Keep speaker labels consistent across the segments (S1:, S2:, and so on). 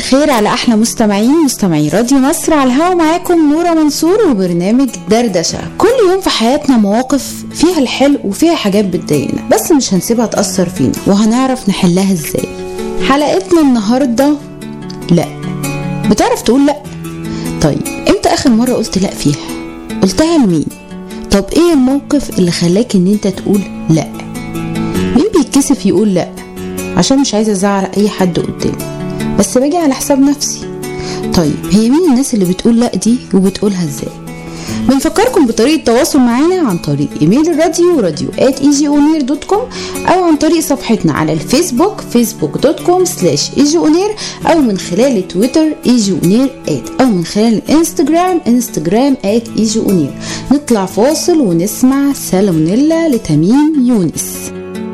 S1: الخير على احلى مستمعين مستمعي راديو مصر على الهوا معاكم نورة منصور وبرنامج دردشة كل يوم في حياتنا مواقف فيها الحلو وفيها حاجات بتضايقنا بس مش هنسيبها تأثر فينا وهنعرف نحلها ازاي حلقتنا النهاردة لا بتعرف تقول لا طيب امتى اخر مرة قلت لا فيها قلتها لمين طب ايه الموقف اللي خلاك ان انت تقول لا مين بيتكسف يقول لا عشان مش عايزه ازعل اي حد قدامي بس باجي على حساب نفسي طيب هي مين الناس اللي بتقول لا دي وبتقولها ازاي بنفكركم بطريقة التواصل معانا عن طريق ايميل الراديو راديو ات ايجي دوت كوم او عن طريق صفحتنا على الفيسبوك فيسبوك دوت كوم سلاش ايجي او من خلال تويتر ايجي ات او من خلال الانستجرام انستجرام ات ايجي نطلع فاصل ونسمع سالمونيلا لتميم يونس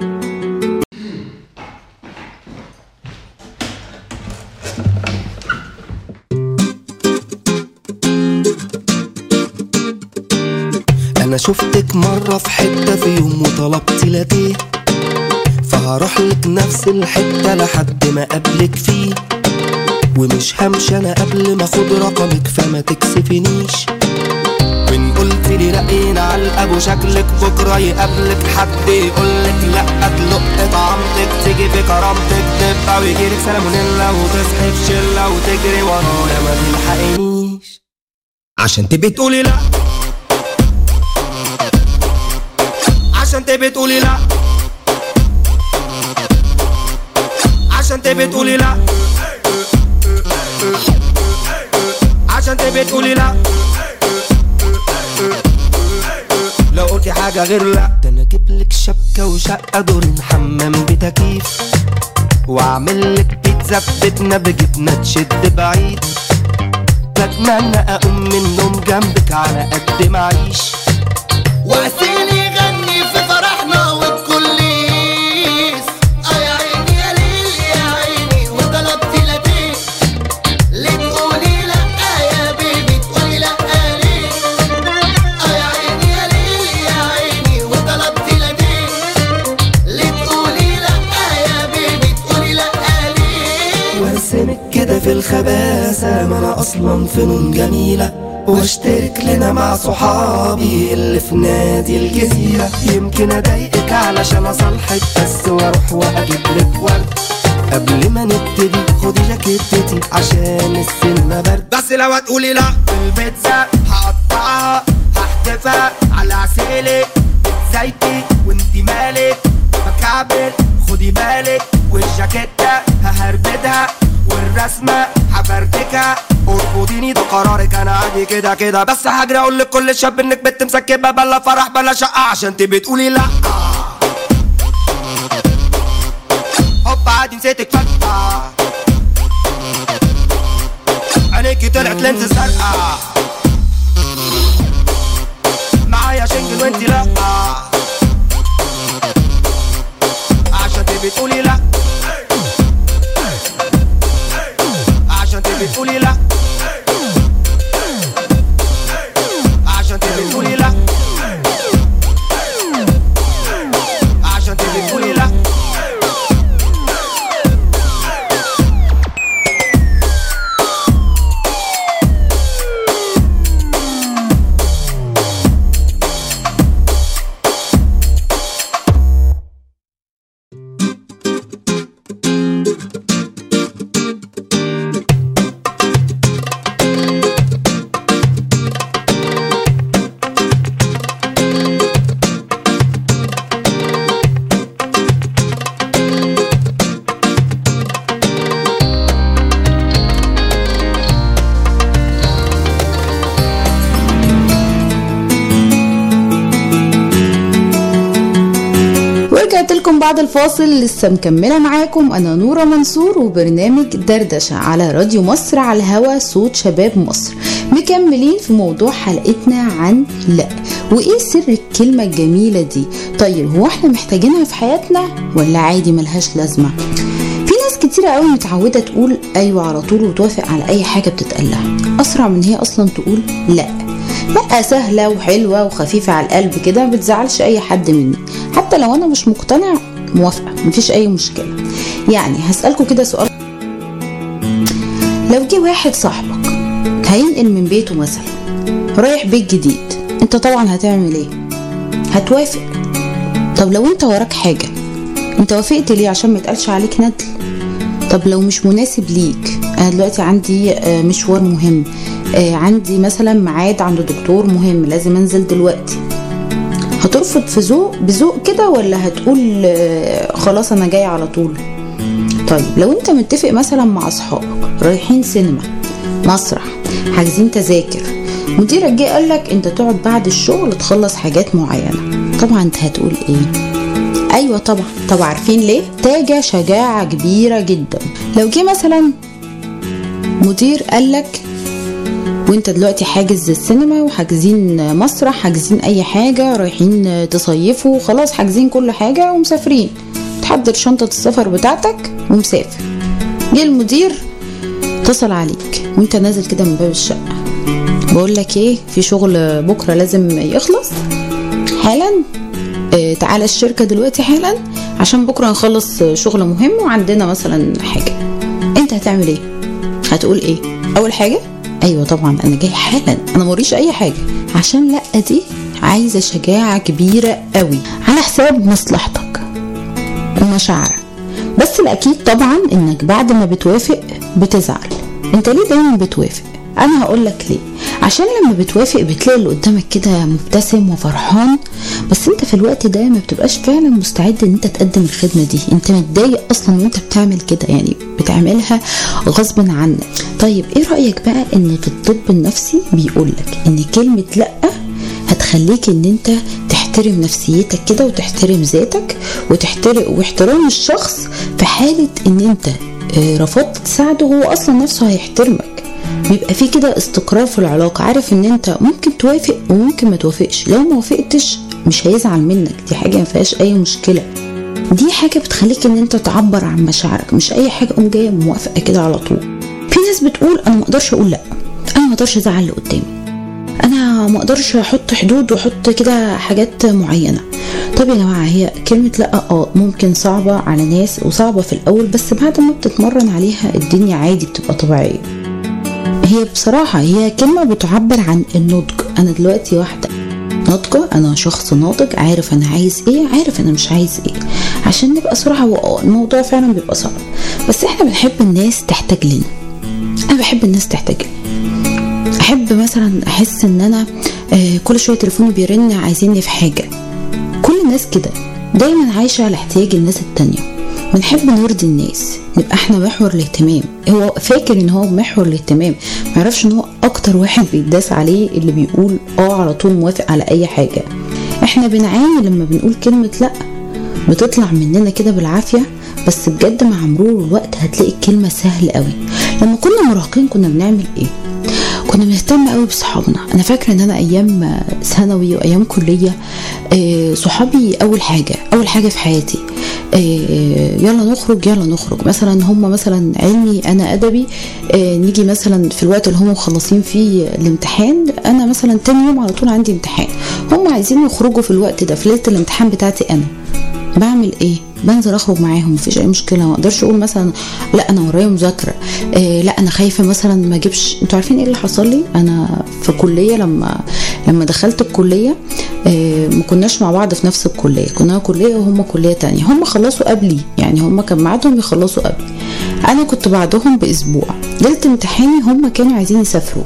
S2: انا شفتك مرة في حتة في يوم وطلبت لاتيه فهروح لك نفس الحتة لحد ما قبلك فيه ومش همشي انا قبل ما اخد رقمك فما تكسفنيش وان قلت لي لقينا على الابو شكلك بكره يقابلك حد يقولك لا تلق طعمتك تيجي في كرامتك تبقى ويجيلك سلامونيلا وتصحي في شله وتجري ورايا ما تلحقنيش عشان تبقي تقولي لا عشان تبقي تقولي لا عشان تبقي تقولي لا عشان تبقي تقولي لا لو قلتي حاجة غير لا ده انا اجيب لك شبكة وشقة دور حمام بتكييف واعمل لك بيتزا ببيتنا بجبنة تشد بعيد بتمنى اقوم من النوم جنبك على قد ما اعيش
S3: واسيلي يغني في فرحنا والكليس اه يا عيني يا ليل يا عيني وطلبت لاتيه ليه تقولي لا يا بيبي تقولي لا ليه اه يا عيني يا ليل يا عيني وطلبت لاتيه ليه تقولي لا يا بيبي تقولي لا ليه
S2: وارسمك كده في الخباثة ما انا اصلا فنون جميلة واشترك لنا مع صحابي اللي في نادي الجزيرة يمكن اضايقك علشان اصالحك بس واروح واجيب لك ورد قبل ما نبتدي خدي جاكيتتي عشان السينما برد بس لو هتقولي لا البيتزا هقطعها هحتفى على عسيلك زيتي وانتي مالك بكعبل خدي بالك والجاكيتة ههربدها والرسمة هفرتكها ارفضيني ده قرارك انا عادي كده كده بس هجري اقول لكل شاب انك بنت مسكبه بلا فرح بلا شقه عشان تبقي تقولي لا هوب عادي نسيتك فجأة عينيكي طلعت لينز زرقاء معايا شنجل وانتي لا عشان تبقي تقولي لا عشان تبقي تقولي لا عشان تبقي تقولي لا عشان تبقي تقولي لا
S1: ورجعت لكم بعد الفاصل لسه مكملة معاكم أنا نورة منصور وبرنامج دردشة على راديو مصر على الهوا صوت شباب مصر مكملين في موضوع حلقتنا عن لا وإيه سر الكلمة الجميلة دي طيب هو احنا محتاجينها في حياتنا ولا عادي ملهاش لازمة في ناس كتيرة قوي متعودة تقول أيوة على طول وتوافق على أي حاجة بتتقالها أسرع من هي أصلا تقول لأ لا سهلة وحلوة وخفيفة على القلب كده ما بتزعلش أي حد مني حتى لو أنا مش مقتنع موافقة مفيش أي مشكلة يعني هسألكوا كده سؤال لو جه واحد صاحبك هينقل من بيته مثلا رايح بيت جديد انت طبعا هتعمل ايه هتوافق طب لو انت وراك حاجة انت وافقت ليه عشان ما يتقالش عليك ندل طب لو مش مناسب ليك انا دلوقتي عندي آه، مشوار مهم آه، عندي مثلا ميعاد عند دكتور مهم لازم انزل دلوقتي هترفض في ذوق بذوق كده ولا هتقول آه، خلاص انا جاي على طول طيب لو انت متفق مثلا مع اصحابك رايحين سينما مسرح حاجزين تذاكر مديرك جه قال لك انت تقعد بعد الشغل تخلص حاجات معينه طبعا انت هتقول ايه ايوه طبعا طب عارفين ليه تاجة شجاعة كبيرة جدا لو جه مثلا مدير قالك وانت دلوقتي حاجز السينما وحاجزين مسرح حاجزين اي حاجة رايحين تصيفوا خلاص حاجزين كل حاجة ومسافرين تحضر شنطة السفر بتاعتك ومسافر جه المدير اتصل عليك وانت نازل كده من باب الشقة بقول لك ايه في شغل بكرة لازم يخلص حالا اه تعالى الشركة دلوقتي حالا عشان بكرة نخلص شغل مهم وعندنا مثلا حاجة انت هتعمل ايه هتقول ايه اول حاجة ايوه طبعا انا جاي حالا انا موريش اي حاجة عشان لا دي عايزة شجاعة كبيرة قوي على حساب مصلحتك ومشاعرك بس الاكيد طبعا انك بعد ما بتوافق بتزعل انت ليه دايما بتوافق انا هقول لك ليه عشان لما بتوافق بتلاقي اللي قدامك كده مبتسم وفرحان بس انت في الوقت ده ما بتبقاش فعلا مستعد ان انت تقدم الخدمه دي انت متضايق اصلا وانت بتعمل كده يعني بتعملها غصب عنك طيب ايه رايك بقى ان في الطب النفسي بيقولك ان كلمه لا هتخليك ان انت تحترم نفسيتك كده وتحترم ذاتك وتحترم واحترام الشخص في حاله ان انت آه، رفضت تساعده هو اصلا نفسه هيحترمك بيبقى في كده استقرار في العلاقة عارف ان انت ممكن توافق وممكن ما توافقش لو ما وافقتش مش هيزعل منك دي حاجة ما فيهاش اي مشكلة دي حاجة بتخليك ان انت تعبر عن مشاعرك مش اي حاجة قوم جاية موافقة كده على طول في ناس بتقول انا ما اقدرش اقول لا انا ما اقدرش ازعل اللي قدامي انا ما اقدرش احط حدود واحط كده حاجات معينه طب يا جماعه هي كلمه لا اه ممكن صعبه على ناس وصعبه في الاول بس بعد ما بتتمرن عليها الدنيا عادي بتبقى طبيعيه هي بصراحه هي كلمه بتعبر عن النضج انا دلوقتي واحده ناضجة أنا شخص ناضج عارف أنا عايز إيه عارف أنا مش عايز إيه عشان نبقى صراحة هو آه، الموضوع فعلا بيبقى صعب بس إحنا بنحب الناس تحتاج لنا أنا بحب الناس تحتاج لي احب مثلا احس ان انا آه، كل شويه تليفوني بيرن عايزيني في حاجه كل الناس كده دايما عايشه على احتياج الناس التانية بنحب نرضي الناس نبقى احنا محور الاهتمام هو فاكر ان هو محور الاهتمام ما يعرفش ان هو اكتر واحد بيتداس عليه اللي بيقول اه على طول موافق على اي حاجه احنا بنعاني لما بنقول كلمه لا بتطلع مننا كده بالعافيه بس بجد مع مرور الوقت هتلاقي الكلمه سهل قوي لما كنا مراهقين كنا بنعمل ايه كنا بنهتم قوي بصحابنا انا فاكره ان انا ايام ثانوي وايام كليه آه، صحابي اول حاجه اول حاجه في حياتي آه، يلا نخرج يلا نخرج مثلا هم مثلا علمي انا ادبي آه، نيجي مثلا في الوقت اللي هم مخلصين فيه الامتحان انا مثلا تاني يوم على طول عندي امتحان هم عايزين يخرجوا في الوقت ده في ليله الامتحان بتاعتي انا بعمل ايه بنزل اخرج معاهم مفيش اي مشكله ما اقدرش اقول مثلا لا انا ورايا مذاكره إيه لا انا خايفه مثلا ما اجيبش انتوا عارفين ايه اللي حصل لي انا في كليه لما لما دخلت الكليه إيه ما كناش مع بعض في نفس الكليه كنا أنا كليه وهم كليه تانية هم خلصوا قبلي يعني هم كان ميعادهم يخلصوا قبلي انا كنت بعدهم باسبوع ليله امتحاني هم كانوا عايزين يسافروا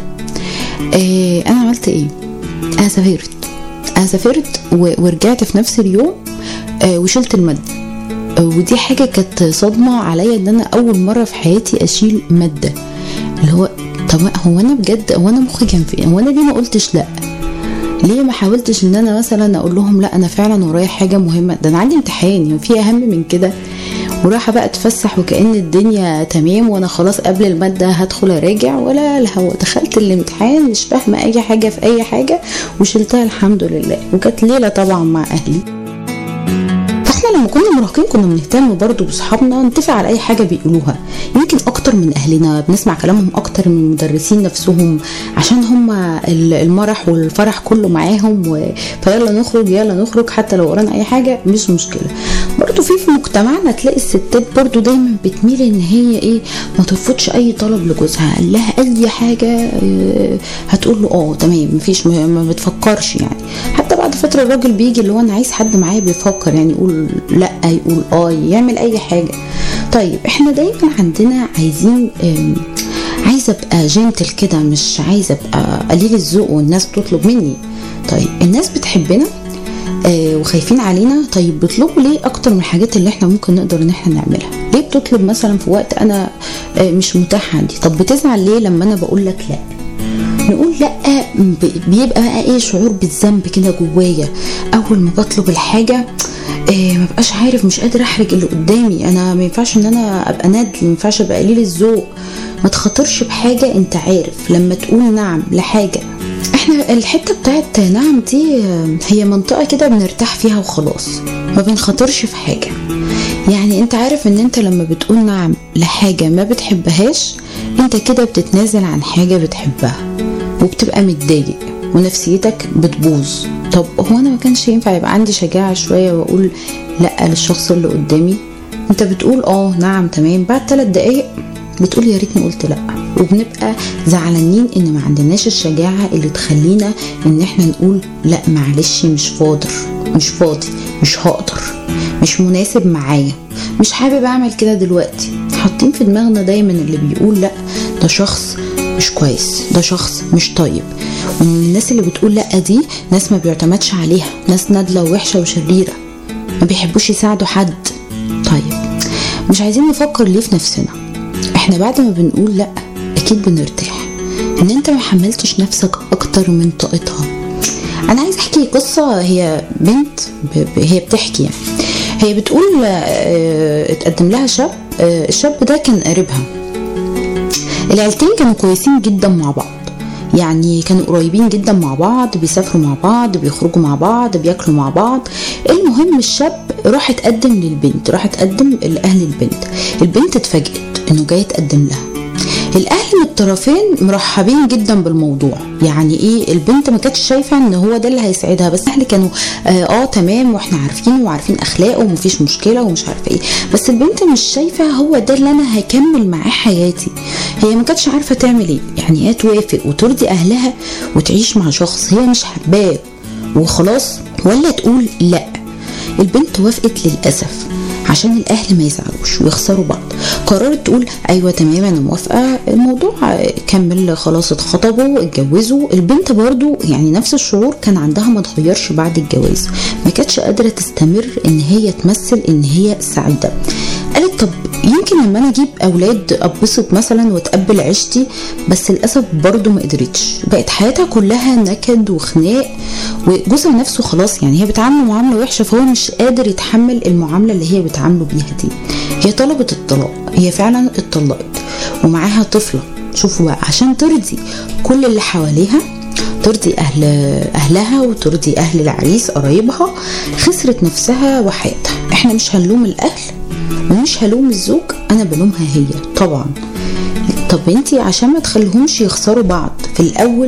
S1: إيه انا عملت ايه انا سافرت انا سافرت و- ورجعت في نفس اليوم آه، وشلت المادة آه، ودي حاجة كانت صدمة عليا ان انا اول مرة في حياتي اشيل مادة اللي هو طب هو انا بجد هو انا مخي كان في هو انا ليه ما قلتش لا ليه ما حاولتش ان انا مثلا اقول لهم لا انا فعلا ورايا حاجة مهمة ده انا عندي امتحان يعني في اهم من كده ورايحة بقى اتفسح وكأن الدنيا تمام وانا خلاص قبل المادة هدخل اراجع ولا الهوا دخلت الامتحان مش فاهمة اي حاجة في اي حاجة وشلتها الحمد لله وكانت ليلة طبعا مع اهلي فاحنا لما كنا مراهقين كنا بنهتم برضو بصحابنا نتفق على اي حاجه بيقولوها يمكن اكتر من اهلنا بنسمع كلامهم اكتر من المدرسين نفسهم عشان هم ال- المرح والفرح كله معاهم و... فيلا نخرج يلا نخرج حتى لو ورانا اي حاجه مش مشكله برضو برضو في في مجتمعنا تلاقي الستات برضو دايما بتميل ان هي ايه ما ترفضش اي طلب لجوزها قال لها اي حاجه آه، هتقول له اه تمام مفيش ما ما بتفكرش يعني حتى بعد فتره الراجل بيجي اللي هو انا عايز حد معايا بيفكر يعني يقول لا يقول اه يعمل اي حاجه طيب احنا دايما عندنا عايزين آم، عايزه ابقى جنتل كده مش عايزه ابقى قليل الذوق والناس تطلب مني طيب الناس بتحبنا آه وخايفين علينا طيب بيطلبوا ليه اكتر من الحاجات اللي احنا ممكن نقدر ان احنا نعملها ليه بتطلب مثلا في وقت انا آه مش متاح عندي طب بتزعل ليه لما انا بقول لك لا نقول لا ب- بيبقى بقى ايه شعور بالذنب كده جوايا اول ما بطلب الحاجه إيه ما بقاش عارف مش قادر احرج اللي قدامي انا ما ينفعش ان انا ابقى ندل ما ينفعش ابقى قليل الذوق ما تخاطرش بحاجه انت عارف لما تقول نعم لحاجه احنا الحته بتاعت نعم دي آه، هي منطقه كده بنرتاح فيها وخلاص ما بنخاطرش في حاجه يعني انت عارف ان انت لما بتقول نعم لحاجه ما بتحبهاش انت كده بتتنازل عن حاجه بتحبها وبتبقى متضايق ونفسيتك بتبوظ طب هو انا ما كانش ينفع يبقى عندي شجاعه شويه واقول لا للشخص اللي قدامي انت بتقول اه نعم تمام بعد ثلاث دقايق بتقول يا ريتني قلت لا وبنبقى زعلانين ان ما عندناش الشجاعه اللي تخلينا ان احنا نقول لا معلش مش فاضر مش فاضي مش هقدر مش مناسب معايا مش حابب اعمل كده دلوقتي حاطين في دماغنا دايما اللي بيقول لا ده شخص مش كويس ده شخص مش طيب وان الناس اللي بتقول لا دي ناس ما بيعتمدش عليها ناس نادله ووحشه وشريره ما بيحبوش يساعدوا حد طيب مش عايزين نفكر ليه في نفسنا احنا بعد ما بنقول لا اكيد بنرتاح ان انت ما حملتش نفسك اكتر من طاقتها انا عايز احكي قصه هي بنت ب... ب... هي بتحكي يعني هي بتقول آه، اتقدم لها شاب آه، الشاب ده كان قريبها العيلتين كانوا كويسين جدا مع بعض يعني كانوا قريبين جدا مع بعض بيسافروا مع بعض بيخرجوا مع بعض بياكلوا مع بعض المهم الشاب راح اتقدم للبنت راح اتقدم لاهل البنت البنت اتفاجئت انه جاي يتقدم لها الاهل من الطرفين مرحبين جدا بالموضوع يعني ايه البنت ما كانتش شايفه ان هو ده اللي هيسعدها بس الاهل كانوا اه, آه تمام واحنا عارفينه وعارفين اخلاقه ومفيش مشكله ومش عارفه ايه بس البنت مش شايفه هو ده اللي انا هكمل معاه حياتي هي ما كانتش عارفه تعمل ايه يعني هي توافق وترضي اهلها وتعيش مع شخص هي مش حباه وخلاص ولا تقول لا البنت وافقت للاسف عشان الاهل ما يزعلوش ويخسروا بعض قررت تقول ايوه تمام انا موافقه الموضوع كمل خلاص اتخطبوا اتجوزوا البنت برضو يعني نفس الشعور كان عندها ما اتغيرش بعد الجواز ما كانتش قادره تستمر ان هي تمثل ان هي سعيده قالت طب يمكن لما انا اجيب اولاد اتبسط مثلا واتقبل عيشتي بس للاسف برضو ما قدرتش بقت حياتها كلها نكد وخناق وجوزها نفسه خلاص يعني هي بتعامله معامله وحشه فهو مش قادر يتحمل المعامله اللي هي بتعامله بيها دي هي طلبت الطلاق هي فعلا اتطلقت ومعاها طفله شوفوا بقى عشان ترضي كل اللي حواليها ترضي أهل أهلها وترضي أهل العريس قرايبها خسرت نفسها وحياتها احنا مش هنلوم الأهل ومش هلوم الزوج أنا بلومها هي طبعا طب انتي عشان ما تخليهمش يخسروا بعض في الأول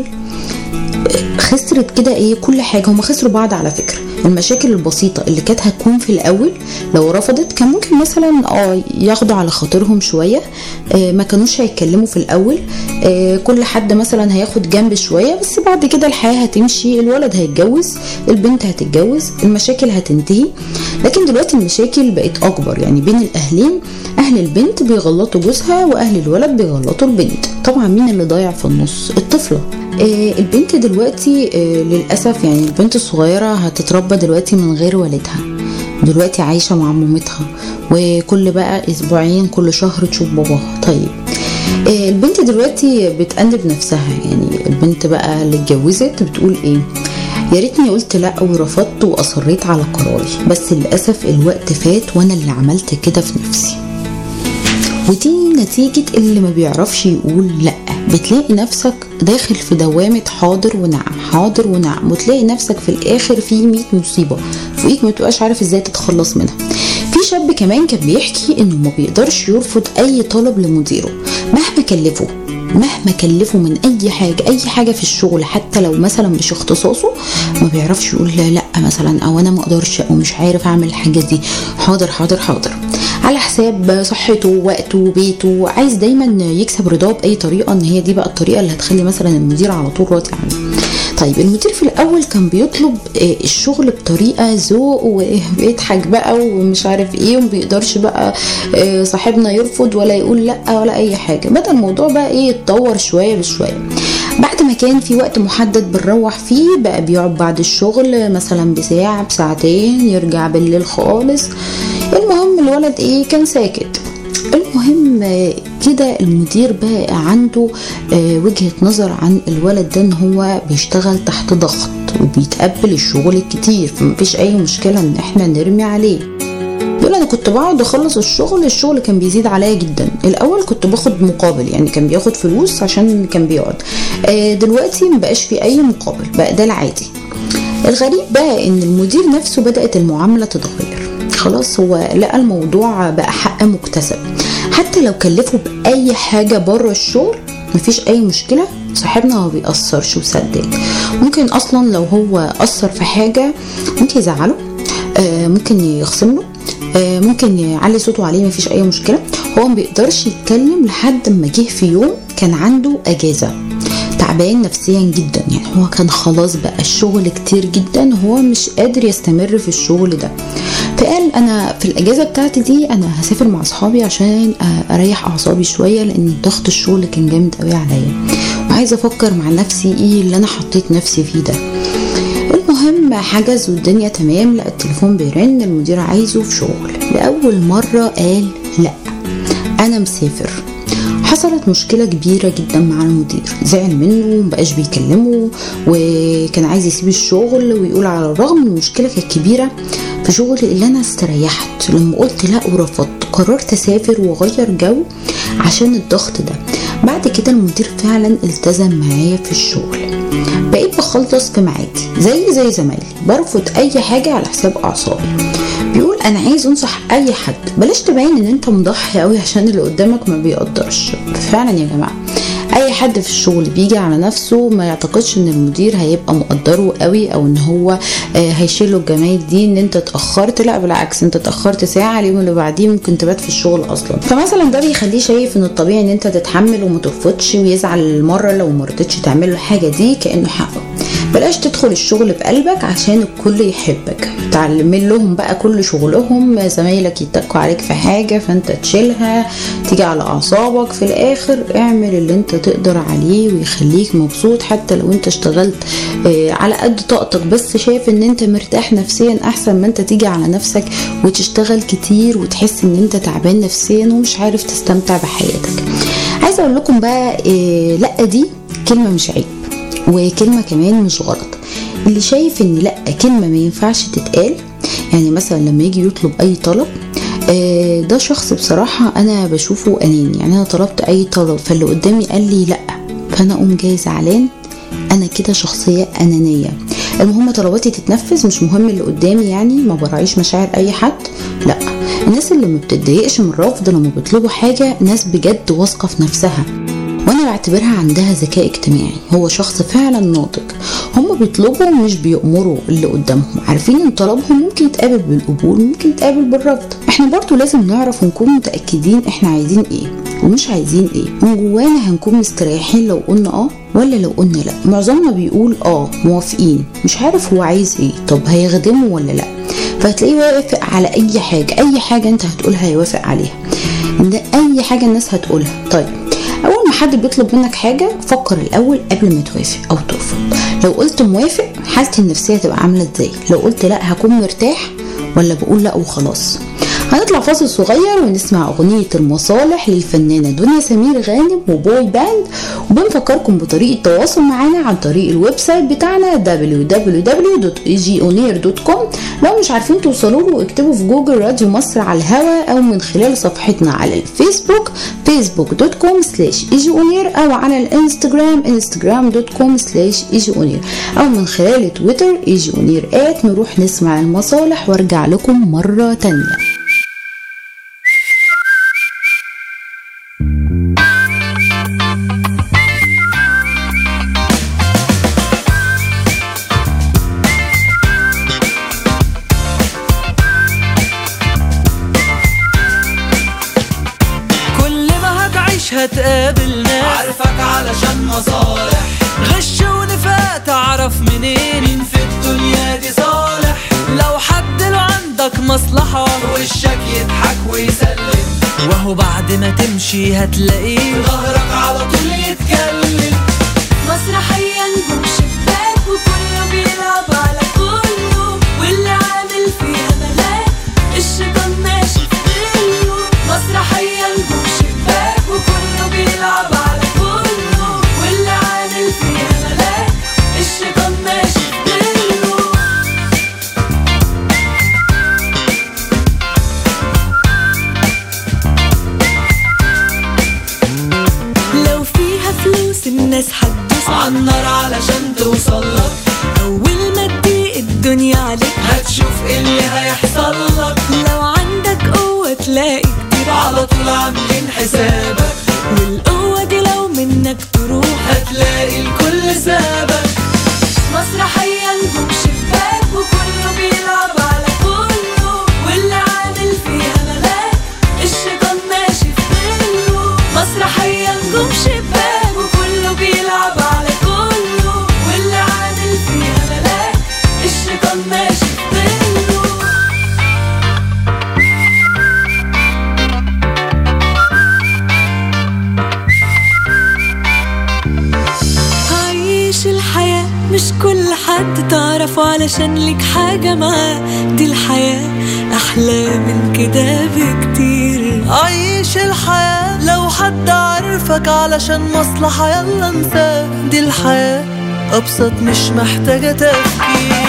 S1: خسرت كده ايه كل حاجه هما خسروا بعض على فكره المشاكل البسيطه اللي كانت هتكون في الاول لو رفضت كان ممكن مثلا اه ياخدوا على خاطرهم شويه آه ما كانوش هيتكلموا في الاول آه كل حد مثلا هياخد جنب شويه بس بعد كده الحياه هتمشي الولد هيتجوز البنت هتتجوز المشاكل هتنتهي لكن دلوقتي المشاكل بقت اكبر يعني بين الاهلين اهل البنت بيغلطوا جوزها واهل الولد بيغلطوا البنت طبعا مين اللي ضايع في النص الطفله آه البنت دلوقتي آه للاسف يعني البنت الصغيره هتتربى دلوقتي من غير والدها دلوقتي عايشه مع مامتها وكل بقى اسبوعين كل شهر تشوف باباها طيب آه البنت دلوقتي بتأنب نفسها يعني البنت بقى اللي اتجوزت بتقول ايه يا ريتني قلت لا ورفضت واصريت على قراري بس للاسف الوقت فات وانا اللي عملت كده في نفسي ودي نتيجة اللي ما بيعرفش يقول لأ بتلاقي نفسك داخل في دوامة حاضر ونعم حاضر ونعم وتلاقي نفسك في الآخر في 100 مصيبة فوقيك ما تبقاش عارف ازاي تتخلص منها في شاب كمان كان بيحكي انه ما بيقدرش يرفض اي طلب لمديره مهما كلفه مهما كلفه من اي حاجه اي حاجه في الشغل حتى لو مثلا مش اختصاصه ما بيعرفش يقول لا, لا مثلا او انا ما اقدرش او مش عارف اعمل الحاجه دي حاضر حاضر حاضر على حساب صحته ووقته وبيته عايز دايما يكسب رضاه باي طريقه ان هي دي بقى الطريقه اللي هتخلي مثلا المدير على طول راضي عنه طيب المدير في الاول كان بيطلب آه، الشغل بطريقه ذوق وبيضحك بقى ومش عارف ايه وما بيقدرش بقى آه، صاحبنا يرفض ولا يقول لا ولا اي حاجه بدا الموضوع بقى ايه يتطور شويه بشويه بعد ما كان في وقت محدد بنروح فيه بقى بيقعد بعد الشغل مثلا بساعة بساعتين يرجع بالليل خالص المهم الولد ايه كان ساكت المهم آه، كده المدير بقى عنده آه، وجهة نظر عن الولد ده ان هو بيشتغل تحت ضغط وبيتقبل الشغل الكتير فمفيش اي مشكلة ان احنا نرمي عليه بيقول انا كنت بقعد اخلص الشغل الشغل كان بيزيد عليا جدا الاول كنت باخد مقابل يعني كان بياخد فلوس عشان كان بيقعد آه، دلوقتي مبقاش في اي مقابل بقى ده العادي الغريب بقى ان المدير نفسه بدأت المعاملة تتغير خلاص هو لقى الموضوع بقى حق مكتسب حتى لو كلفه بأي حاجة بره الشغل مفيش أي مشكلة صاحبنا ما بيأثرش وصدق ممكن أصلا لو هو أثر في حاجة ممكن يزعله آه، ممكن يخصم له آه، ممكن يعلي صوته عليه مفيش أي مشكلة هو ما بيقدرش يتكلم لحد ما جه في يوم كان عنده أجازة تعبان نفسيا جدا يعني هو كان خلاص بقى الشغل كتير جدا هو مش قادر يستمر في الشغل ده فقال انا في الاجازه بتاعتي دي انا هسافر مع اصحابي عشان اريح اعصابي شويه لان ضغط الشغل كان جامد قوي عليا وعايزه افكر مع نفسي ايه اللي انا حطيت نفسي فيه ده المهم حجز والدنيا تمام لقى التليفون بيرن المدير عايزه في شغل لأول مرة قال لأ أنا مسافر حصلت مشكلة كبيرة جدا مع المدير زعل منه مبقاش بيكلمه وكان عايز يسيب الشغل ويقول على الرغم من المشكلة كانت كبيرة في شغلي اللي أنا استريحت لما قلت لا ورفضت قررت أسافر وأغير جو عشان الضغط ده بعد كده المدير فعلا التزم معايا في الشغل بقيت بخلص في ميعادي زي زي زمايلي برفض اي حاجه على حساب اعصابي بيقول انا عايز انصح اي حد بلاش تبين ان انت مضحي قوي عشان اللي قدامك ما بيقدرش فعلا يا جماعه اي حد في الشغل بيجي على نفسه ما يعتقدش ان المدير هيبقى مقدره قوي او ان هو آه، هيشيله الجمايل دي ان انت اتاخرت لا بالعكس انت اتاخرت ساعه اليوم اللي بعديه ممكن تبات في الشغل اصلا فمثلا ده بيخليه شايف ان الطبيعي ان انت تتحمل وما ترفضش ويزعل المره لو ما رضيتش تعمل له الحاجه دي كانه حقه بلاش تدخل الشغل بقلبك عشان الكل يحبك تعلم لهم بقى كل شغلهم زمايلك يتكوا عليك في حاجة فانت تشيلها تيجي على اعصابك في الاخر اعمل اللي انت تقدر عليه ويخليك مبسوط حتى لو انت اشتغلت آه، على قد طاقتك بس شايف ان انت مرتاح نفسيا احسن ما انت تيجي على نفسك وتشتغل كتير وتحس ان انت تعبان نفسيا ومش عارف تستمتع بحياتك عايزه اقول لكم بقى آه، لا دي كلمه مش عيب وكلمه كمان مش غلط اللي شايف ان لا كلمه ما ينفعش تتقال يعني مثلا لما يجي يطلب اي طلب آه، ده شخص بصراحة أنا بشوفه أناني يعني أنا طلبت أي طلب فاللي قدامي قال لي لأ فأنا أقوم جاي زعلان أنا كده شخصية أنانية المهم طلباتي تتنفذ مش مهم اللي قدامي يعني ما براعيش مشاعر أي حد لأ الناس اللي ما بتتضايقش من الرفض لما بيطلبوا حاجة ناس بجد واثقة في نفسها وانا بعتبرها عندها ذكاء اجتماعي هو شخص فعلا ناضج هم بيطلبوا مش بيأمروا اللي قدامهم عارفين ان طلبهم ممكن يتقابل بالقبول ممكن يتقابل بالرفض احنا برضو لازم نعرف ونكون متأكدين احنا عايزين ايه ومش عايزين ايه من جوانا هنكون مستريحين لو قلنا اه ولا لو قلنا لا معظمنا بيقول اه موافقين مش عارف هو عايز ايه طب هيخدمه ولا لا فهتلاقيه وافق على اي حاجة اي حاجة انت هتقولها هيوافق عليها ده اي حاجة الناس هتقولها طيب اول ما حد بيطلب منك حاجه فكر الاول قبل ما توافق او ترفض لو قلت موافق حالتي النفسيه تبقى عامله ازاي لو قلت لا هكون مرتاح ولا بقول لا وخلاص هنطلع فاصل صغير ونسمع أغنية المصالح للفنانة دنيا سمير غانم وبوي باند وبنفكركم بطريقة التواصل معانا عن طريق الويب سايت بتاعنا www.egionair.com لو مش عارفين توصلوا له اكتبوا في جوجل راديو مصر على الهوا أو من خلال صفحتنا على الفيسبوك facebook.com slash او على الانستجرام instagram.com slash او من خلال تويتر ايجيونير ات نروح نسمع المصالح وارجع لكم مرة تانية
S4: هتقابل ناس
S3: عارفك علشان مصالح
S4: غش ونفاق تعرف منين
S3: مين في الدنيا دي صالح
S4: لو حد له عندك مصلحة
S3: وشك يضحك ويسلم
S4: وهو بعد ما تمشي هتلاقيه
S3: ظهرك على طول يتكلم
S5: مسرحية نجوم شباك وكله بيلعب على كله واللي عامل فيها ملاك الشيطان ماشي في ظله مسرحية نجوم شباك وكله بيلعب على كله واللي عامل فيها ملاك الشيطان ماشي في ظله لو فيها فلوس الناس هتدوس
S3: عالنار علشان توصلك
S5: أول ما تضيق الدنيا عليك
S3: هتشوف ايه اللي هيحصل لك
S5: لو عندك قوة تلاقي كتير
S3: على طول عاملين حسابك
S5: والقوة دي لو منك تروح
S3: هتلاقي الكل سابك
S5: مسرحية نجوم شباك وكله بيلعب على كله واللي عامل فيها ملاك الشيطان ماشي في ظله مسرحية نجوم شباك وكله بيلعب على كله واللي عامل فيها ملاك الشيطان ماشي في ظله عيش الحياة مش كل حد تعرفه علشان ليك حاجة معاه دي الحياة أحلى من كده بكتير
S4: عيش الحياة لو حد عارفك علشان مصلحة يلا انساه دي الحياة أبسط مش محتاجة تفكير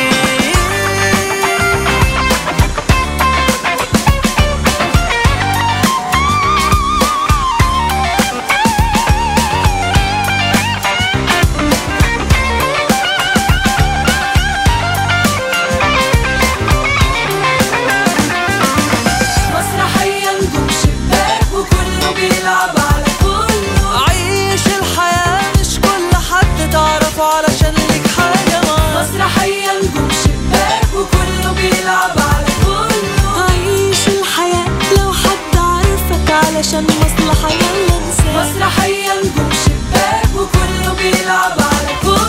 S5: مسرحية نجوم شباك وكله بيلعب على كله
S4: عيش الحياة مش كل حد تعرفه علشان ليك حاجة معاه
S5: مسرحية نجوم شباك وكله بيلعب على كله عيش الحياة لو حد عارفك علشان مصلحة يلا انساه مسرحية نجوم شباك وكله بيلعب على كله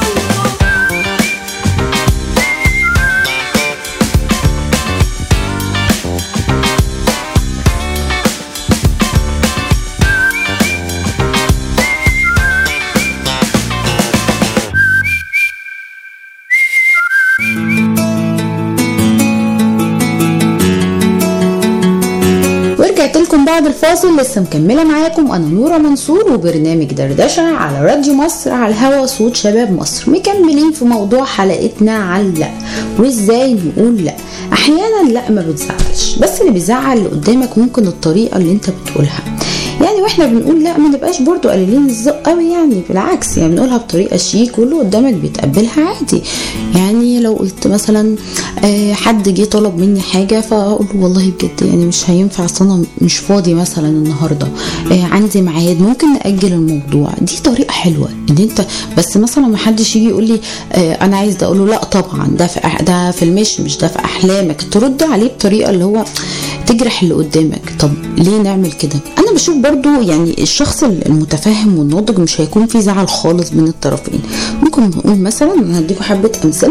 S1: ورجعت لكم بعد الفاصل لسه مكمله معاكم انا نوره منصور وبرنامج دردشه على راديو مصر على الهوا صوت شباب مصر مكملين في موضوع حلقتنا عن لا وازاي نقول لا احيانا لا ما بتزعلش بس اللي بيزعل اللي قدامك ممكن الطريقه اللي انت بتقولها يعني واحنا بنقول لا ما نبقاش برضو قليلين الذوق قوي يعني بالعكس يعني بنقولها بطريقه شيك واللي قدامك بيتقبلها عادي يعني لو قلت مثلا آه، حد جه طلب مني حاجه فاقول له والله بجد يعني مش هينفع اصل انا مش فاضي مثلا النهارده آه، عندي ميعاد ممكن ناجل الموضوع دي طريقه حلوه ان انت بس مثلا ما حدش يجي يقول لي آه، انا عايز ده اقول له لا طبعا ده في أح- ده في المش مش ده في احلامك ترد عليه بطريقه اللي هو تجرح اللي قدامك طب ليه نعمل كده انا بشوف برضو يعني الشخص المتفهم والناضج مش هيكون في زعل خالص بين الطرفين ممكن نقول مثلا انا هديكوا حبه امثله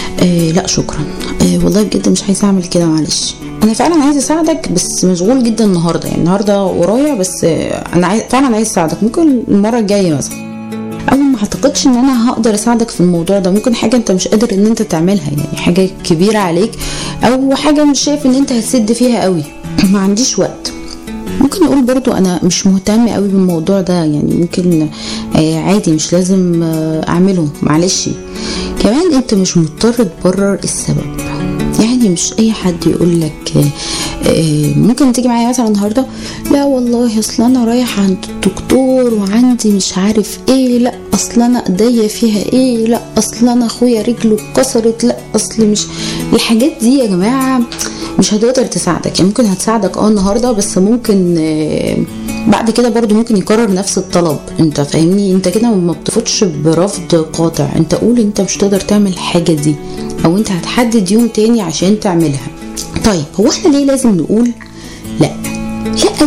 S1: آه لا شكرا آه والله بجد مش عايزه اعمل كده معلش انا فعلا عايزه اساعدك بس مشغول جدا النهارده يعني النهارده ورايا بس آه انا عايز فعلا عايز اساعدك ممكن المره الجايه مثلا او ما اعتقدش ان انا هقدر اساعدك في الموضوع ده ممكن حاجه انت مش قادر ان انت تعملها يعني حاجه كبيره عليك او حاجه مش شايف ان انت هتسد فيها قوي ما عنديش وقت ممكن نقول برضو انا مش مهتم قوي بالموضوع ده يعني ممكن آه عادي مش لازم آه اعمله معلش كمان انت مش مضطر تبرر السبب يعني مش اي حد يقول لك آه، آه، ممكن تيجي معايا مثلا النهارده لا والله اصل انا رايح عند الدكتور وعندي مش عارف ايه لا اصل انا ايديا فيها ايه لا اصل انا اخويا رجله اتكسرت لا اصل مش الحاجات دي يا جماعه مش هتقدر تساعدك يعني ممكن هتساعدك اه النهارده بس ممكن آه، بعد كده برضو ممكن يكرر نفس الطلب انت فاهمني انت كده ما بتاخدش برفض قاطع انت قول انت مش تقدر تعمل الحاجه دي او انت هتحدد يوم تاني عشان تعملها طيب هو احنا ليه لازم نقول لا لا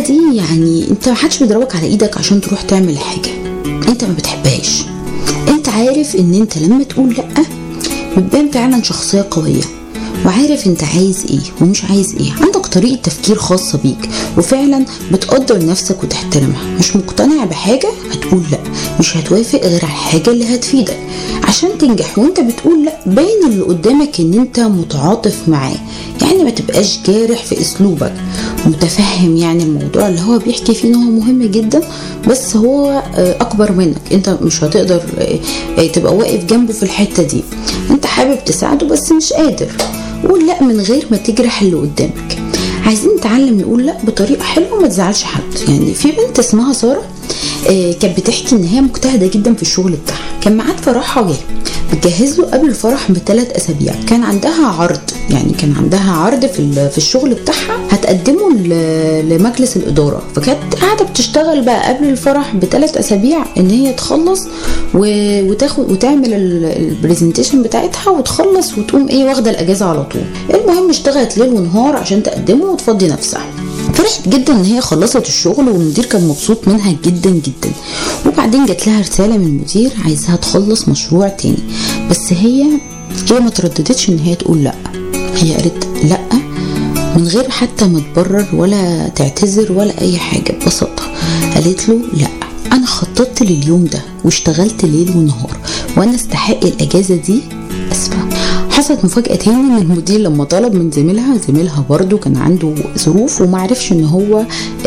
S1: دي يعني انت ما حدش بيضربك على ايدك عشان تروح تعمل حاجه انت ما بتحبهاش انت عارف ان انت لما تقول لا بتبان فعلا شخصيه قويه وعارف انت عايز ايه ومش عايز ايه عندك طريقه تفكير خاصه بيك وفعلا بتقدر نفسك وتحترمها مش مقتنع بحاجه هتقول لا مش هتوافق غير على الحاجه اللي هتفيدك عشان تنجح وانت بتقول لا باين اللي قدامك ان انت متعاطف معاه يعني ما تبقاش جارح في اسلوبك متفهم يعني الموضوع اللي هو بيحكي فيه ان هو مهم جدا بس هو آه، اكبر منك انت مش هتقدر آه، آه، تبقى واقف جنبه في الحته دي انت حابب تساعده بس مش قادر قول لا من غير ما تجرح اللي قدامك عايزين نتعلم نقول لا بطريقه حلوه وما تزعلش حد يعني في بنت اسمها ساره آه، كانت بتحكي ان هي مجتهده جدا في الشغل بتاعها كان ميعاد فرحها جه بتجهز له قبل الفرح بثلاث اسابيع كان عندها عرض يعني كان عندها عرض في ال- في الشغل بتاعها هتقدمه ل- لمجلس الاداره فكانت قاعده بتشتغل بقى قبل الفرح بثلاث اسابيع ان هي تخلص و- وتاخد وتعمل ال- البرزنتيشن بتاعتها وتخلص وتقوم ايه واخده الاجازه على طول المهم اشتغلت ليل ونهار عشان تقدمه وتفضي نفسها فرحت جدا ان هي خلصت الشغل والمدير كان مبسوط منها جدا جدا وبعدين جات لها رساله من المدير عايزاها تخلص مشروع تاني بس هي هي ما ترددتش ان هي تقول لا هي قالت لا من غير حتى ما تبرر ولا تعتذر ولا اي حاجه ببساطه قالت له لا انا خططت لليوم ده واشتغلت ليل ونهار وانا استحق الاجازه دي اسفه حصلت مفاجأة تاني ان المدير لما طلب من زميلها زميلها برضو كان عنده ظروف ومعرفش ان هو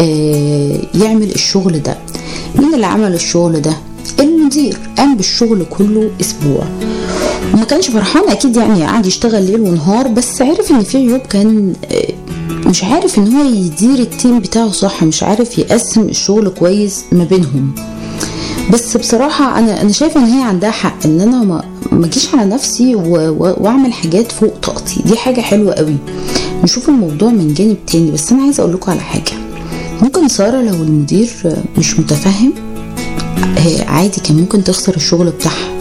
S1: آه يعمل الشغل ده مين اللي عمل الشغل ده المدير قام بالشغل كله اسبوع وما كانش فرحان اكيد يعني قعد يشتغل ليل ونهار بس عرف ان في عيوب كان آه، مش عارف ان هو يدير التيم بتاعه صح مش عارف يقسم الشغل كويس ما بينهم بس بصراحة أنا أنا شايفة إن هي عندها حق إن أنا ما ما أجيش على نفسي و- و- وأعمل حاجات فوق طاقتي دي حاجة حلوة قوي نشوف الموضوع من جانب تاني بس أنا عايزة أقول لكم على حاجة ممكن سارة لو المدير مش متفهم آه، عادي كان ممكن تخسر الشغل بتاعها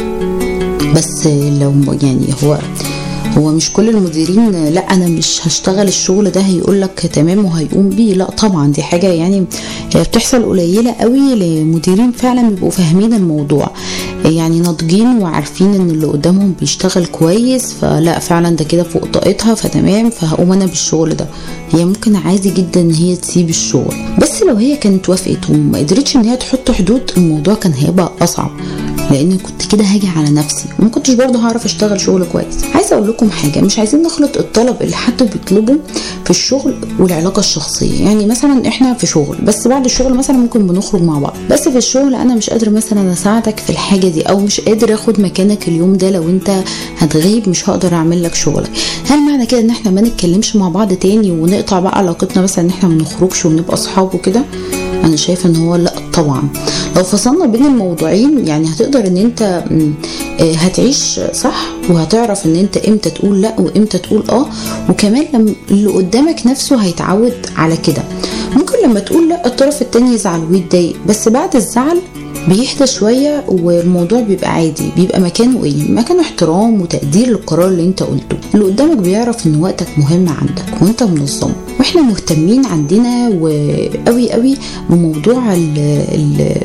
S1: بس لو يعني هو هو مش كل المديرين لا انا مش هشتغل الشغل ده هيقول لك تمام وهيقوم بيه لا طبعا دي حاجه يعني هي بتحصل قليله قوي لمديرين فعلا بيبقوا فاهمين الموضوع يعني ناضجين وعارفين ان اللي قدامهم بيشتغل كويس فلا فعلا ده كده فوق طاقتها فتمام فهقوم انا بالشغل ده هي ممكن عادي جدا ان هي تسيب الشغل بس لو هي كانت وافقت وما قدرتش ان هي تحط حدود الموضوع كان هيبقى اصعب لان كنت كده هاجي على نفسي وما كنتش برضه هعرف اشتغل شغل كويس عايزه اقول لكم حاجه مش عايزين نخلط الطلب اللي حد بيطلبه في الشغل والعلاقه الشخصيه يعني مثلا احنا في شغل بس بعد الشغل مثلا ممكن بنخرج مع بعض بس في الشغل انا مش قادره مثلا اساعدك في الحاجه دي او مش قادر اخد مكانك اليوم ده لو انت هتغيب مش هقدر اعمل لك شغلك هل معنى كده ان احنا ما نتكلمش مع بعض تاني ونقطع بقى علاقتنا مثلا ان احنا ما نخرجش ونبقى اصحاب وكده انا شايفه ان هو لا طبعا لو فصلنا بين الموضوعين يعني هتقدر ان انت م، آه، هتعيش صح وهتعرف ان انت امتى تقول لا وامتى تقول اه وكمان لما اللي قدامك نفسه هيتعود على كده ممكن لما تقول لا الطرف التاني يزعل ويتضايق بس بعد الزعل بيهدى شوية والموضوع بيبقى عادي بيبقى مكانه ايه مكانه احترام وتقدير للقرار اللي انت قلته اللي قدامك بيعرف ان وقتك مهم عندك وانت منظمه واحنا مهتمين عندنا وقوي قوي بموضوع ال ال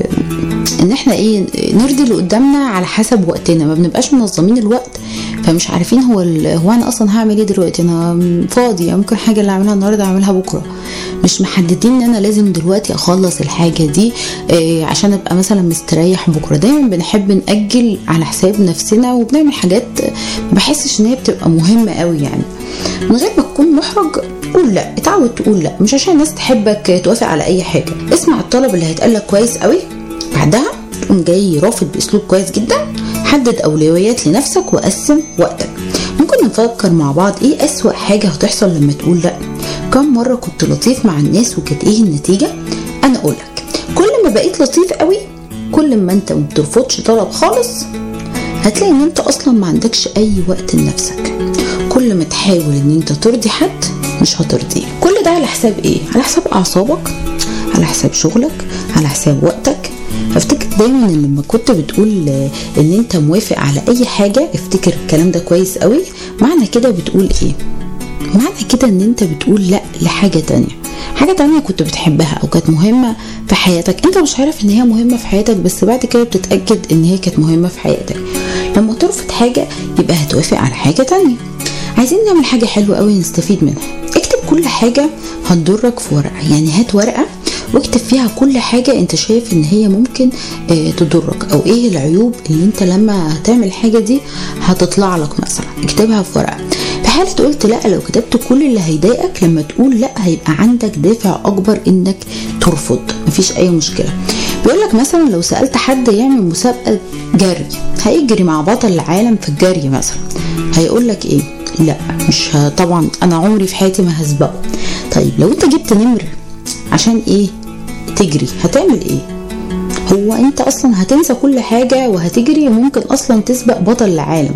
S1: ان احنا ايه نرضي اللي قدامنا على حسب وقتنا ما بنبقاش منظمين الوقت فمش عارفين هو ال- هو انا اصلا هعمل ايه دلوقتي انا فاضيه ممكن حاجه اللي اعملها النهارده اعملها بكره مش محددين ان انا لازم دلوقتي اخلص الحاجه دي آه، عشان ابقى مثلا مستريح بكره دايما بنحب ناجل على حساب نفسنا وبنعمل حاجات ما بحسش ان هي بتبقى مهمه قوي يعني من غير ما تكون محرج قول لا اتعود تقول لا مش عشان الناس تحبك توافق على اي حاجه اسمع الطلب اللي هيتقال لك كويس قوي بعدها تقوم جاي رافض باسلوب كويس جدا حدد اولويات لنفسك وقسم وقتك ممكن نفكر مع بعض ايه اسوأ حاجه هتحصل لما تقول لا كم مره كنت لطيف مع الناس وكانت ايه النتيجه انا اقولك كل ما بقيت لطيف قوي كل ما انت ما بترفضش طلب خالص هتلاقي ان انت اصلا ما عندكش اي وقت لنفسك كل ما تحاول ان انت ترضي حد مش هترضيه كل ده على حساب ايه على حساب اعصابك على حساب شغلك على حساب وقتك افتكر دايما ان لما كنت بتقول آه، ان انت موافق على اي حاجه افتكر الكلام ده كويس قوي معنى كده بتقول ايه معنى كده ان انت بتقول لا لحاجه تانية حاجة تانية كنت بتحبها او كانت مهمة في حياتك انت مش عارف ان هي مهمة في حياتك بس بعد كده بتتأكد ان هي كانت مهمة في حياتك لما ترفض حاجة يبقى هتوافق على حاجة تانية عايزين نعمل حاجة حلوة قوي نستفيد منها اكتب كل حاجة هتضرك في ورقة يعني هات ورقة واكتب فيها كل حاجة انت شايف ان هي ممكن اه تضرك او ايه العيوب اللي انت لما هتعمل الحاجة دي هتطلع لك مثلا اكتبها في ورقة في حالة قلت لا لو كتبت كل اللي هيضايقك لما تقول لا هيبقى عندك دافع اكبر انك ترفض مفيش اي مشكلة بيقول لك مثلا لو سألت حد يعمل مسابقة جري هيجري مع بطل العالم في الجري مثلا هيقول لك ايه لا مش ه- طبعا انا عمري في حياتي ما هسبقه طيب لو انت جبت نمر عشان ايه تجري هتعمل ايه هو انت اصلا هتنسى كل حاجة وهتجري وممكن اصلا تسبق بطل العالم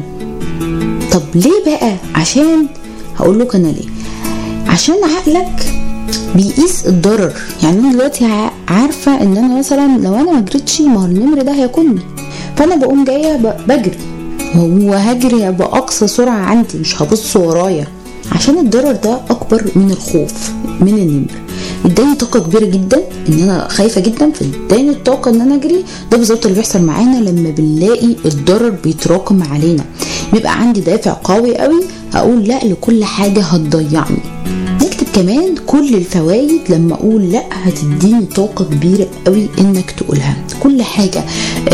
S1: طب ليه بقى عشان هقول لك انا ليه عشان عقلك بيقيس الضرر يعني انا دلوقتي ع- عارفه ان انا مثلا لو انا ما جريتش ما هو النمر ده هياكلني فانا بقوم جايه ب- بجري وهو هجري باقصى سرعه عندي مش هبص ورايا عشان الضرر ده اكبر من الخوف من النمر اداني طاقه كبيره جدا ان انا خايفه جدا فاداني الطاقه ان انا اجري ده بالظبط اللي بيحصل معانا لما بنلاقي الضرر بيتراكم علينا بيبقى عندي دافع قوي قوي هقول لا لكل حاجه هتضيعني نكتب كمان كل الفوائد لما اقول لا هتديني طاقه كبيره قوي انك تقولها كل حاجه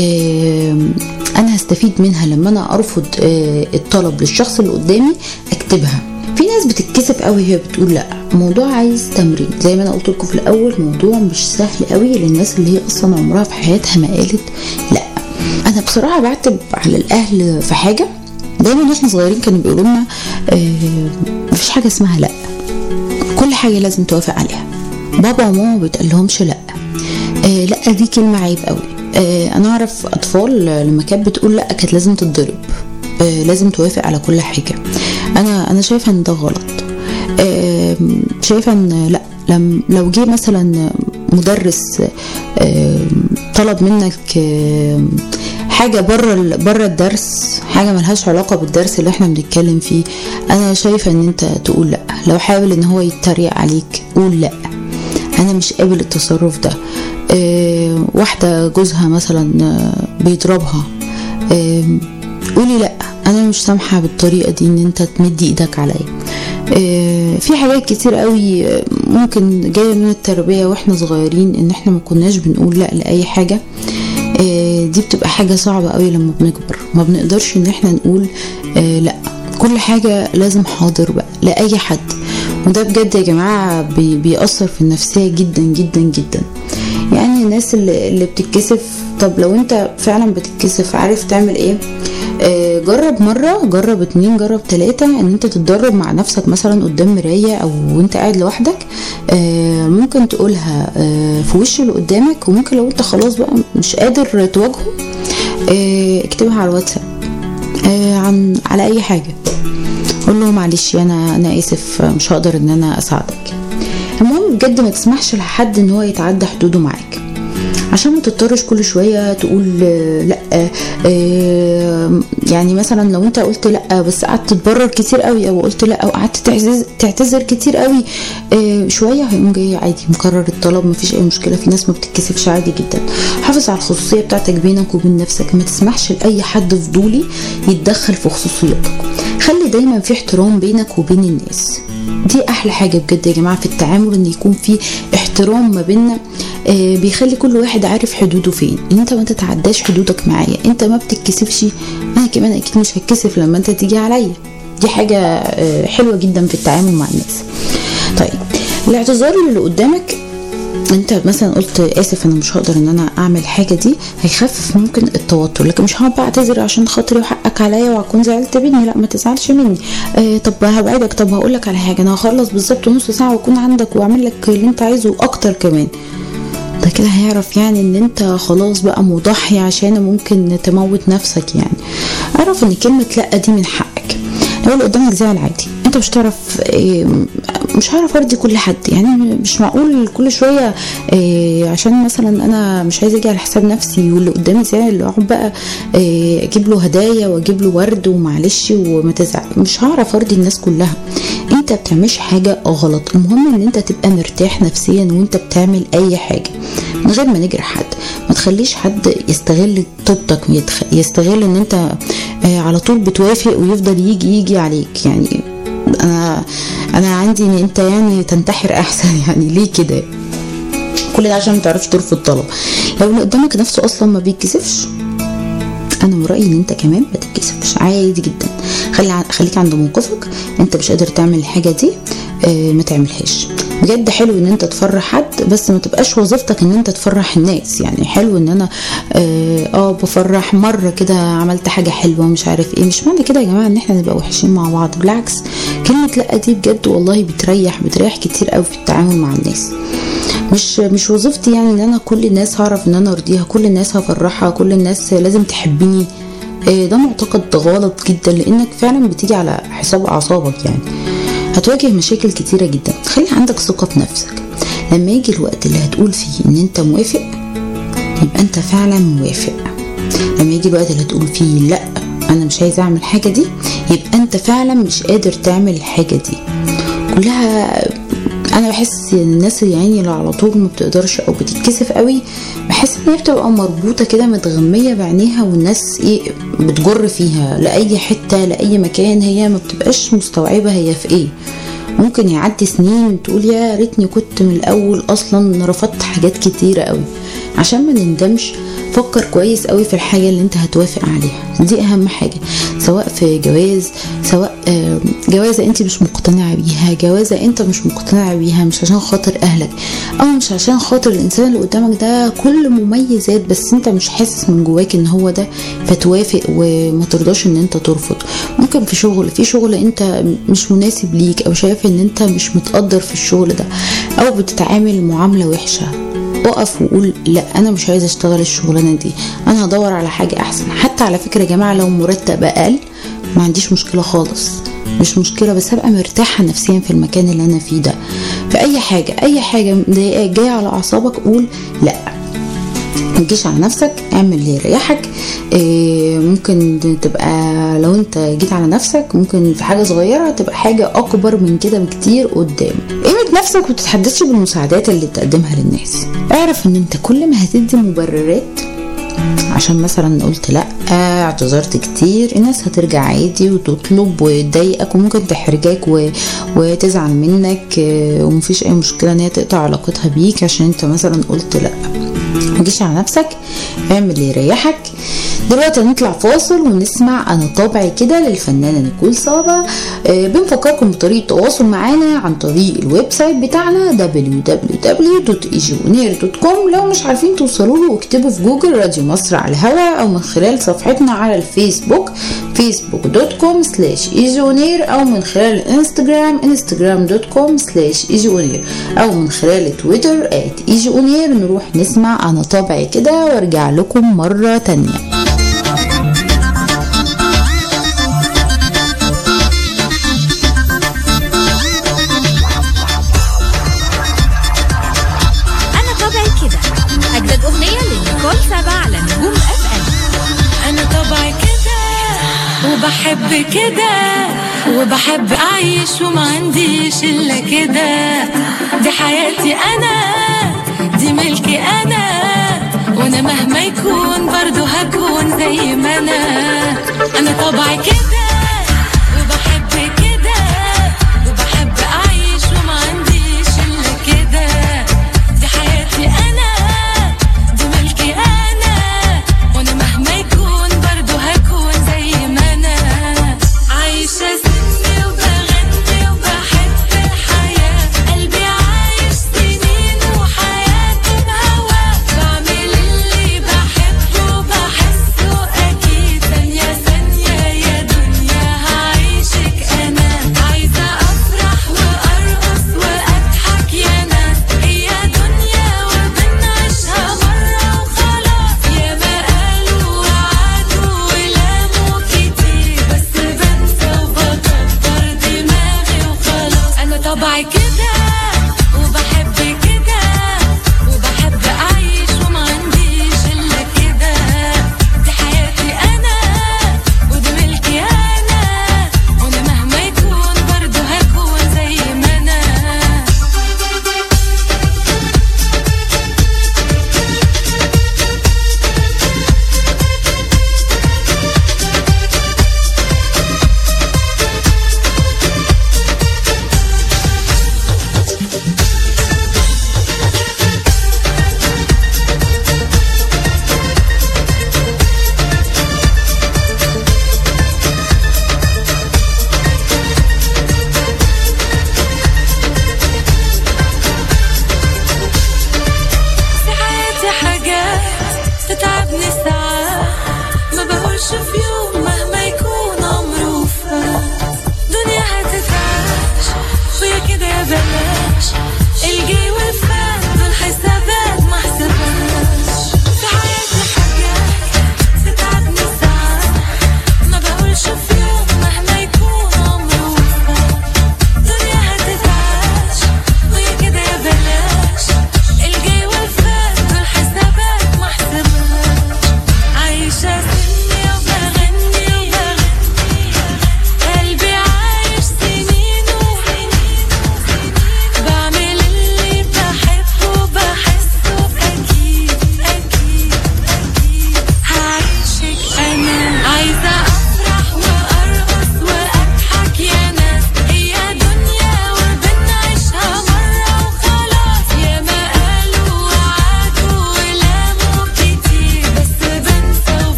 S1: آم، انا هستفيد منها لما انا ارفض آه، الطلب للشخص اللي قدامي اكتبها في ناس بتتكسف قوي هي بتقول لا الموضوع عايز تمرين زي ما انا قلت لكم في الاول موضوع مش سهل قوي للناس اللي هي اصلا عمرها في حياتها ما قالت لا انا بصراحه بعتب على الاهل في حاجه دايما واحنا صغيرين كانوا بيقولوا لنا آه، مفيش حاجه اسمها لا كل حاجة لازم توافق عليها بابا وماما ما بيتقالهمش لا آه لا دي كلمة عيب قوي آه انا اعرف اطفال لما كانت بتقول لا كانت لازم تتضرب آه لازم توافق على كل حاجة انا انا شايفة ان ده غلط آه شايفة ان لا لم لو جه مثلا مدرس آه طلب منك آه حاجه بره ال- بره الدرس حاجه ملهاش علاقه بالدرس اللي احنا بنتكلم فيه انا شايفه ان انت تقول لا لو حاول ان هو يتريق عليك قول لا انا مش قابل التصرف ده اه واحده جوزها مثلا آه، بيضربها آه، قولي لا انا مش سامحه بالطريقه دي ان انت تمد ايدك عليا آه، في حاجات كتير قوي آه، ممكن جايه من التربيه واحنا صغيرين ان احنا ما كناش بنقول لا لاي حاجه آه، دي بتبقى حاجه صعبه قوي لما بنكبر ما بنقدرش ان احنا نقول آه، لا كل حاجه لازم حاضر بقى لاي حد وده بجد يا جماعه بي- بيأثر في النفسيه جدا جدا جدا يعني الناس اللي, اللي بتتكسف طب لو انت فعلا بتتكسف عارف تعمل ايه آه، جرب مرة جرب اتنين جرب تلاتة ان انت تتدرب مع نفسك مثلا قدام مراية او وانت قاعد لوحدك آه، ممكن تقولها آه، في وش اللي قدامك وممكن لو انت خلاص بقى مش قادر تواجهه آه، اكتبها على الواتساب آه، عن على اي حاجة قول له معلش انا انا اسف مش هقدر ان انا اساعدك المهم بجد ما تسمحش لحد ان هو يتعدى حدوده معاك عشان ما تضطرش كل شويه تقول آه، لا آه، يعني مثلا لو انت قلت لا بس قعدت تتبرر كتير قوي او قلت لا او قعدت تعتذر, تعتذر كتير قوي آه، شويه هيقوم جاي عادي مكرر الطلب مفيش اي مشكله في ناس ما بتتكسفش عادي جدا حافظ على الخصوصيه بتاعتك بينك وبين نفسك ما تسمحش لاي حد فضولي يتدخل في خصوصيتك خلي دايما في احترام بينك وبين الناس دي احلى حاجه بجد يا جماعه في التعامل ان يكون في احترام ما بيننا آه، بيخلي كل واحد عارف حدوده فين ان انت ما تتعداش حدودك معايا انت ما بتتكسفش انا كمان اكيد مش هتكسف لما انت تيجي عليا دي حاجه آه، حلوه جدا في التعامل مع الناس طيب الاعتذار اللي قدامك انت مثلا قلت اسف انا مش هقدر ان انا اعمل حاجه دي هيخفف ممكن التوتر لكن مش هقعد بقى اعتذر عشان خاطري وحقك عليا وهكون زعلت مني لا ما تزعلش مني آه طب هبعدك طب هقول لك على حاجه انا هخلص بالظبط نص ساعه واكون عندك واعمل لك اللي انت عايزه واكتر كمان ده كده هيعرف يعني ان انت خلاص بقى مضحي عشان ممكن تموت نفسك يعني اعرف ان كلمه لا دي من حقك لو اللي قدامك زعل عادي انت مش تعرف إيه، مش هعرف ارضي كل حد يعني مش معقول كل شويه إيه، عشان مثلا انا مش عايزه اجي على حساب نفسي واللي قدامي زعل اقعد بقى إيه، اجيب له هدايا واجيب له ورد ومعلش وما تزعل مش هعرف ارضي الناس كلها انت بتعملش حاجه غلط المهم ان انت تبقى مرتاح نفسيا وانت بتعمل اي حاجه من غير ما نجرح حد ما تخليش حد يستغل طيبتك يتخ- يستغل ان انت آه، على طول بتوافق ويفضل يجي يجي عليك يعني انا انا عندي ان انت يعني تنتحر احسن يعني ليه كده كل ده عشان ما تعرفش ترفض طلب لو اللي قدامك نفسه اصلا ما بيتكسفش انا من رايي ان انت كمان ما تتكسفش عادي جدا خلي ع- خليك عند موقفك انت مش قادر تعمل الحاجه دي آه، ما تعملهاش بجد حلو ان انت تفرح حد بس ما تبقاش وظيفتك ان انت تفرح الناس يعني حلو ان انا اه آه، بفرح مره كده عملت حاجه حلوه مش عارف ايه مش معنى كده يا جماعه ان احنا نبقى وحشين مع بعض بالعكس كلمه لا دي بجد والله بتريح بتريح كتير قوي في التعامل مع الناس مش مش وظيفتي يعني ان انا كل الناس هعرف ان انا ارضيها كل الناس هفرحها كل الناس لازم تحبني آه، ده معتقد غلط جدا لانك فعلا بتيجي على حساب اعصابك يعني هتواجه مشاكل كتيرة جدا خلي عندك ثقة في نفسك لما يجي الوقت اللي هتقول فيه ان انت موافق يبقى انت فعلا موافق لما يجي الوقت اللي هتقول فيه لا انا مش عايز اعمل الحاجة دي يبقى انت فعلا مش قادر تعمل الحاجة دي كلها انا بحس ان الناس اللي يعني اللي على طول ما بتقدرش او بتتكسف قوي بحس ان هي بتبقى مربوطه كده متغميه بعينيها والناس ايه بتجر فيها لاي حته لاي مكان هي ما بتبقاش مستوعبه هي في ايه ممكن يعدي سنين تقول يا ريتني كنت من الاول اصلا رفضت حاجات كتيره قوي عشان ما نندمش فكر كويس قوي في الحاجه اللي انت هتوافق عليها دي اهم حاجه سواء في جواز سواء آه، جوازه انت مش مقتنعه بيها جوازه انت مش مقتنع بيها مش عشان خاطر اهلك او مش عشان خاطر الانسان اللي قدامك ده كل مميزات بس انت مش حاسس من جواك ان هو ده فتوافق وما ترضاش ان انت ترفض ممكن في شغل في شغل انت مش مناسب ليك او شايف ان انت مش متقدر في الشغل ده او بتتعامل معامله وحشه اقف وقول لا انا مش عايزه اشتغل الشغلانه دي انا هدور على حاجه احسن حتى على فكره يا جماعه لو مرتب اقل ما عنديش مشكله خالص مش مشكله بس ابقى مرتاحه نفسيا في المكان اللي انا فيه ده في اي حاجه اي حاجه مضايقاك جايه على اعصابك قول لا ما تجيش على نفسك اعمل اللي يريحك إيه ممكن تبقى لو انت جيت على نفسك ممكن في حاجه صغيره تبقى حاجه اكبر من كده بكتير قدام قيمه نفسك ما تتحددش بالمساعدات اللي بتقدمها للناس اعرف ان انت كل ما هتدي مبررات عشان مثلا قلت لا اعتذرت كتير الناس هترجع عادي وتطلب وتضايقك وممكن تحرجك و... وتزعل منك آه، ومفيش اي مشكله ان هي تقطع علاقتها بيك عشان انت مثلا قلت لا متجيش على نفسك اعمل اللي يريحك دلوقتي هنطلع فاصل ونسمع انا طبعي كده للفنانه نيكول صابا آه، بنفكركم بطريقه التواصل معانا عن طريق الويب سايت بتاعنا www.ejonair.com لو مش عارفين توصلوا له اكتبوا في جوجل راديو مصر على الهواء او من خلال صفحتنا على الفيسبوك facebook.com slash ايجونير او من خلال الانستجرام instagram.com slash ايجونير او من خلال تويتر at ايجونير نروح نسمع انا طبعي كده وارجع لكم مرة تانية
S6: انا طبعي كده اجدد اغنيه لنيكول سابا على نجوم اف ام
S5: انا طبعي كده وبحب كده وبحب اعيش وما عنديش الا كده دي حياتي انا دي ملكي انا وانا مهما يكون برضو هكون زي ما انا انا طبعي كده وبحب كده وبحب اعيش وما عنديش الا كده دي حياتي انا دي ملكي انا وانا مهما يكون برضو هكون زي ما انا عايشة سني وبغني وبحب الحياة قلبي عايش سنين وحياته بهوا بعمل اللي بحبه وبحسه أكيد ثانية ثانية يا دنيا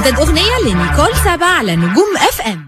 S6: أجدد أغنية لنيكول سابا على نجوم اف ام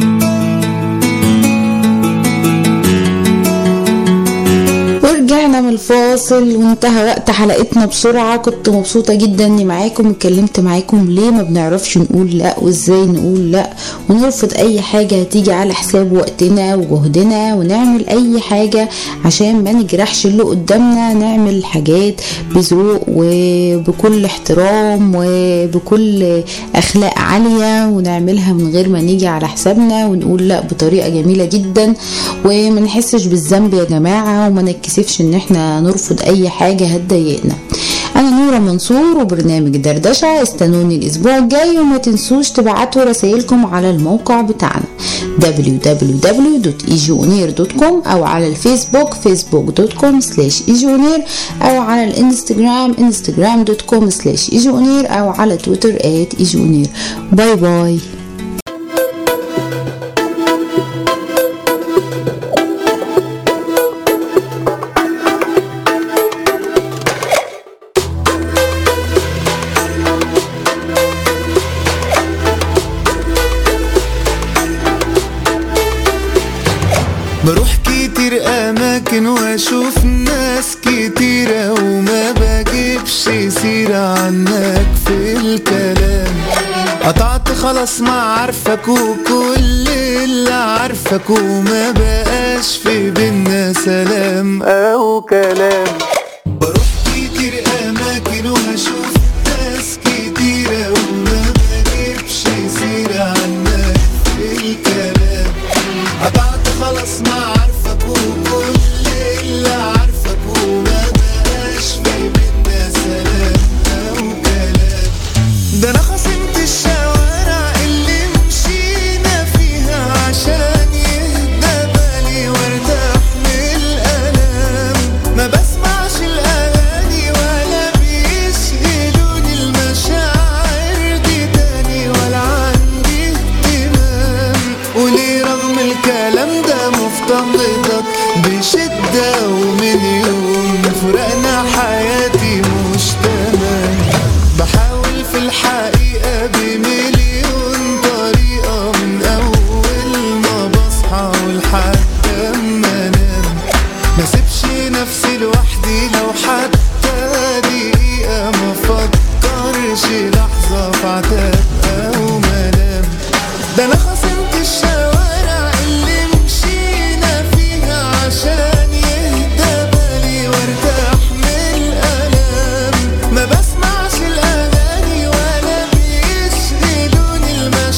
S1: ورجعنا من الفاصل وانتهى وقت حلقتنا بسرعة كنت مبسوطة جدا اني معاكم اتكلمت معاكم ليه ما بنعرفش نقول لا وازاي نقول لا ونرفض اي حاجة هتيجي على حساب وقتنا وجهدنا ونعمل اي حاجة عشان ما نجرحش اللي قدامنا نعمل حاجات بذوق وبكل احترام وبكل اخلاق عالية ونعملها من غير ما نيجي على حسابنا ونقول لا بطريقة جميلة جدا وما نحسش بالذنب يا جماعة وما نتكسفش ان احنا نرفض اي حاجة هتضايقنا انا نورة منصور وبرنامج دردشة استنوني الاسبوع الجاي وما تنسوش تبعتوا رسائلكم على الموقع بتاعنا www.ejoneer.com او على الفيسبوك facebook.com slash ejoneer او على الانستجرام instagram.com slash ejoneer او على تويتر at ejoneer باي باي
S7: بروح كتير اماكن واشوف ناس كتيرة وما بجيبش سيرة عنك في الكلام قطعت خلاص ما عارفك وكل اللي عارفك وما بقاش في بينا سلام او كلام بروح كتير اماكن وهشوف ناس كتيرة وما بجيبش سيرة عنك في الكلام قطعت خلاص ما عارفك وكل اللي عارفك وما بقاش في بينا سلام او كلام ده انا خصمت الشوارع اللي مشينا فيها عشان يهدى بالي وارتاح من الالام ما بسمعش الاغاني ولا بيشغلوني المشاعر دي تاني ولا عندي اهتمام وليه رغم الكلام ده مفتقدك بشدة ومن يوم فرقنا حياتي مش تمام بحاول في الحقيقة بمليون طريقة من أول ما بصحى ولحد أما أنام ما سيبش نفسي لوحدي لو حتى دقيقة ما فكرش لحظة في عتاب أو ملام ده أنا خصمت الشوارع اللي مشينا فيها عشان يهدى بالي وارتاح من الألام ما بسمعش الأغاني ولا بيشغلوني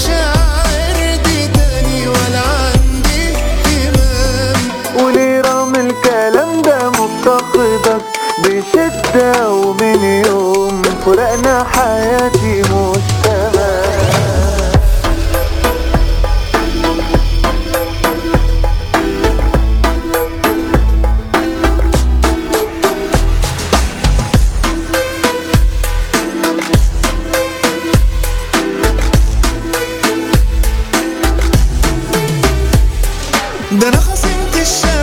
S7: المشاعر دي تاني ولا عندي اهتمام وليه رغم الكلام ده مفتقدك بشدة ومن يوم فرقنا حياتي مش تمام ده انا خصمت الشارع